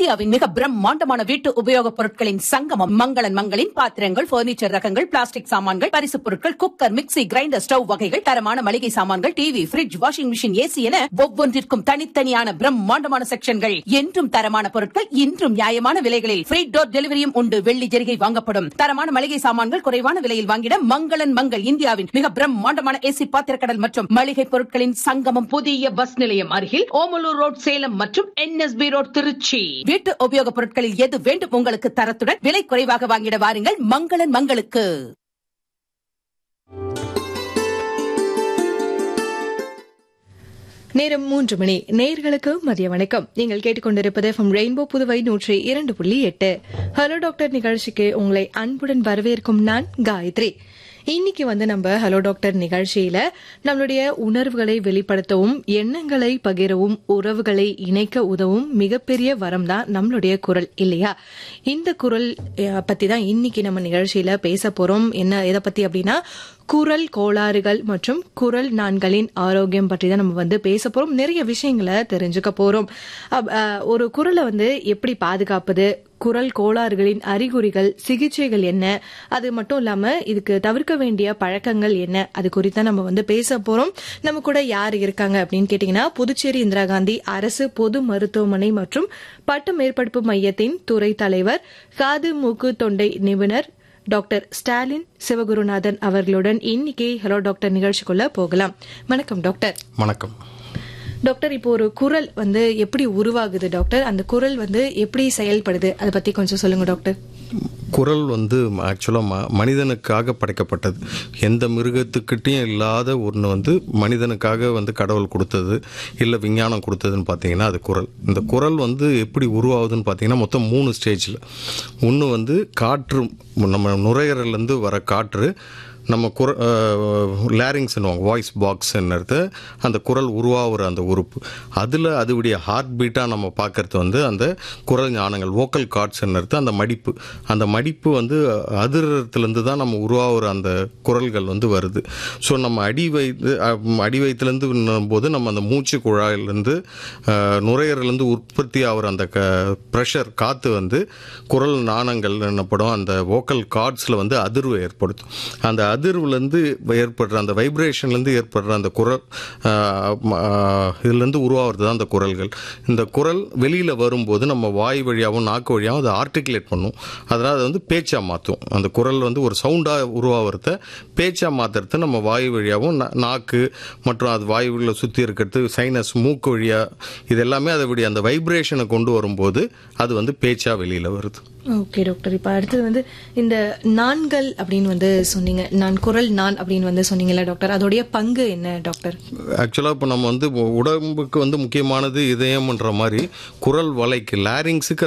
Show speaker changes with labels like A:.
A: இந்தியாவின் மிக பிரம்மாண்டமான வீட்டு உபயோகப் பொருட்களின் சங்கமம் மங்களன் மங்களின் பாத்திரங்கள் பர்னிச்சர் ரகங்கள் பிளாஸ்டிக் சாமான்கள் பரிசுப் பொருட்கள் குக்கர் மிக்ஸி கிரைண்டர் ஸ்டவ் வகைகள் தரமான மளிகை சாமான்கள் TV fridge washing machine AC என ஒவ்வொன்றிற்கும் தனித்தனியான பிரம்மாண்டமான செக்ஷன்கள் என்றும் தரமான பொருட்கள் இன்றும் நியாயமான விலைகளில் ஃப்ரீ டோர் டெலிவரியும் உண்டு வெள்ளி ஜெரிகை வாங்கப்படும் தரமான மளிகை சாமான்கள் குறைவான விலையில் வாங்கிட மங்களன் மங்கள் இந்தியாவின் மிக பிரம்மாண்டமான ஏசி பாத்திரக்கடல் மற்றும் மளிகை பொருட்களின் சங்கமம் புதிய பஸ் நிலையம் அருகில் ஓமலூர் ரோட் சேலம் மற்றும் என்எஸ்பி ரோட் திருச்சி வீட்டு உபயோகப் பொருட்களில் எது வேண்டும் உங்களுக்கு தரத்துடன் விலை குறைவாக வாங்கிட வாருங்கள் மங்களன் மங்களுக்கு
B: நேரம் மூன்று மணி நேர்களுக்கு மதிய வணக்கம் நீங்கள் கேட்டுக்கொண்டிருப்பது ஃப்ரம் ரெயின்போ புதுவை நூற்றி இரண்டு புள்ளி எட்டு ஹலோ டாக்டர் நிகழ்ச்சிக்கு உங்களை அன்புடன் வரவேற்கும் நான் காயத்ரி இன்னைக்கு வந்து நம்ம ஹலோ டாக்டர் நிகழ்ச்சியில நம்மளுடைய உணர்வுகளை வெளிப்படுத்தவும் எண்ணங்களை பகிரவும் உறவுகளை இணைக்க உதவும் மிகப்பெரிய வரம் தான் நம்மளுடைய குரல் இல்லையா இந்த குரல் அஹ், பத்தி தான் இன்னைக்கு நம்ம நிகழ்ச்சியில பேச போறோம் என்ன எதை பத்தி அப்படின்னா குரல் கோளாறுகள் மற்றும் குரல் நான்களின் ஆரோக்கியம் பற்றி தான் நம்ம வந்து பேச போறோம் நிறைய விஷயங்களை தெரிஞ்சுக்க போறோம் அப்- அஹ், ஒரு குரலை வந்து எப்படி பாதுகாப்பது குரல் கோளாறுகளின் அறிகுறிகள் சிகிச்சைகள் என்ன அது மட்டும் இல்லாம இதுக்கு தவிர்க்க வேண்டிய பழக்கங்கள் என்ன அது குறித்து தான் நம்ம வந்து பேச போறோம் நம்ம கூட யார் இருக்காங்க அப்படின்னு கேட்டீங்கன்னா புதுச்சேரி இந்திரா காந்தி அரசு பொது மருத்துவமனை மற்றும் பட்டு மேற்படிப்பு மையத்தின் துறை தலைவர் காது மூக்கு தொண்டை நிபுணர் டாக்டர் ஸ்டாலின் சிவகுருநாதன் அவர்களுடன் இன்னைக்கு ஹலோ டாக்டர் நிகழ்ச்சிக்குள்ள போகலாம் வணக்கம் டாக்டர்
C: வணக்கம்
B: டாக்டர் இப்போ ஒரு குரல் வந்து எப்படி உருவாகுது டாக்டர் அந்த குரல் வந்து எப்படி செயல்படுது அதை பத்தி கொஞ்சம் சொல்லுங்க டாக்டர்
C: குரல் வந்து ஆக்சுவலாக ம மனிதனுக்காக படைக்கப்பட்டது எந்த மிருகத்துக்கிட்டையும் இல்லாத ஒன்று வந்து மனிதனுக்காக வந்து கடவுள் கொடுத்தது இல்லை விஞ்ஞானம் கொடுத்ததுன்னு பார்த்தீங்கன்னா அது குரல் இந்த குரல் வந்து எப்படி உருவாகுதுன்னு பார்த்தீங்கன்னா மொத்தம் மூணு ஸ்டேஜில் ஒன்று வந்து காற்று நம்ம நுரையீரல்லேருந்து வர காற்று நம்ம குர லேரிங்ஸ்னுவாங்க வாய்ஸ் பாக்ஸ்ன்றது அந்த குரல் உருவாகிற அந்த உறுப்பு அதில் அதுவுடைய ஹார்ட் பீட்டாக நம்ம பார்க்கறது வந்து அந்த குரல் ஞானங்கள் வோக்கல் கார்ட்ஸ்ன்றது அந்த மடிப்பு அந்த மடிப்பு வந்து அதிரத்துலேருந்து தான் நம்ம உருவாகிற அந்த குரல்கள் வந்து வருது ஸோ நம்ம அடி வயிற்று அடி வயிற்றுலேருந்து போது நம்ம அந்த மூச்சு குழாயிலேருந்து நுரையீரலேருந்து உற்பத்தி ஆகிற அந்த க ப்ரெஷர் காற்று வந்து குரல் நாணங்கள் என்னப்படும் அந்த வோக்கல் கார்ட்ஸில் வந்து அதிர்வு ஏற்படுத்தும் அந்த அதிர்வுலேருந்து ஏற்படுற அந்த வைப்ரேஷன்லேருந்து ஏற்படுற அந்த குரல் ஆஹ், ம- ஆஹ், இதுலேருந்து உருவாகிறது தான் அந்த குரல்கள் இந்த குரல் வெளியில் வரும்போது நம்ம வாய் வழியாகவும் நாக்கு வழியாகவும் அதை ஆர்டிகுலேட் பண்ணும் அதனால் அதை வந்து பேச்சாக மாற்றும் அந்த குரல் வந்து ஒரு சவுண்டாக உருவாகிறத பேச்சாக மாற்றுறது நம்ம வாய் வழியாகவும் நா- நாக்கு மற்றும் அது வாயுவில் சுற்றி இருக்கிறது சைனஸ் மூக்கு வழியாக இது எல்லாமே அதை விட அந்த வைப்ரேஷனை கொண்டு வரும்போது அது வந்து பேச்சாக வெளியில் வருது
B: ஓகே டாக்டர் இப்ப அடுத்தது வந்து இந்த நான்கள் அப்படின்னு வந்து சொன்னீங்க நான் குரல் நான் அப்படின்னு வந்து சொன்னீங்கல்ல டாக்டர் அதோடைய பங்கு என்ன டாக்டர்
C: ஆக்சுவலாக இப்போ நம்ம வந்து உடம்புக்கு வந்து முக்கியமானது இதயம்ன்ற மாதிரி குரல் வலைக்கு லாரிங்ஸுக்கு